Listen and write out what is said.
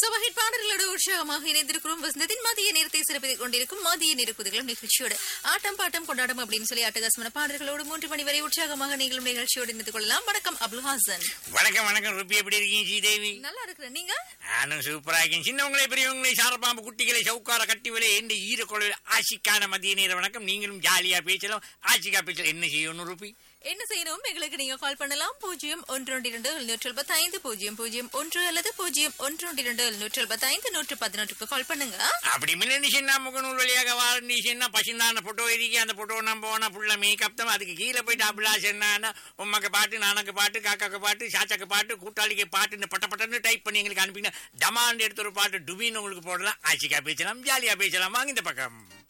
சுபஹிட் பாடல்களோடு உற்சாகமாக இணைந்திருக்கிறோம் வசந்தத்தின் மதிய நேரத்தை சிறப்பித்துக் கொண்டிருக்கும் மதிய நெருக்குதிகளும் நிகழ்ச்சியோடு ஆட்டம் பாட்டம் கொண்டாடும் அப்படின்னு சொல்லி அட்டகாசமான பாடல்களோடு மூன்று மணி வரை உற்சாகமாக நீங்களும் நிகழ்ச்சியோடு இணைந்து கொள்ளலாம் வணக்கம் அப்துல் ஹாசன் வணக்கம் வணக்கம் ருப்பி எப்படி இருக்கீங்க ஸ்ரீதேவி நல்லா இருக்கிறேன் நீங்க நானும் சூப்பரா இருக்கேன் சின்னவங்களே பெரியவங்களே சாரப்பாம்பு குட்டிகளை சவுக்கார கட்டி விலை எந்த ஈரக்குழல் ஆசிக்கான மதிய நேர வணக்கம் நீங்களும் ஜாலியா பேசலாம் ஆசிக்கா பேசலாம் என்ன செய்யணும் ருப்பி என்ன செய்யணும் எங்களுக்கு நீங்க கால் பண்ணலாம் பூஜ்ஜியம் ஒன்று இரண்டு எழுநூற்றி எழுபத்தி ஐந்து பூஜ்ஜியம் பூஜ்ஜியம் ஒன்று அல்லது பூஜ்ஜியம் ஒன்று இரண்டு எழுநூற்றி எழுபத்தி ஐந்து நூற்று பதினொன்றுக்கு கால் பண்ணுங்க அப்படி மில்லி சின்ன முகநூல் வழியாக வாழ்ந்து சின்ன பசுந்தான போட்டோ இருக்கு அந்த போட்டோ நம்ம போனா புள்ள மேக்கப் தான் அதுக்கு கீழே போயிட்டு அபிலாஷ் என்ன உம்மக்கு பாட்டு நானக்கு பாட்டு காக்காக்கு பாட்டு சாச்சாக்கு பாட்டு கூட்டாளிக்கு பாட்டுன்னு பட்ட பட்டன்னு டைப் பண்ணி எங்களுக்கு அனுப்பிங்க டமாண்ட் எடுத்து ஒரு பாட்டு டுபின்னு உங்களுக்கு போடலாம் ஆசிக்கா பேசலாம் ஜாலியா பேசலாம் வாங்க இந்த பக்கம்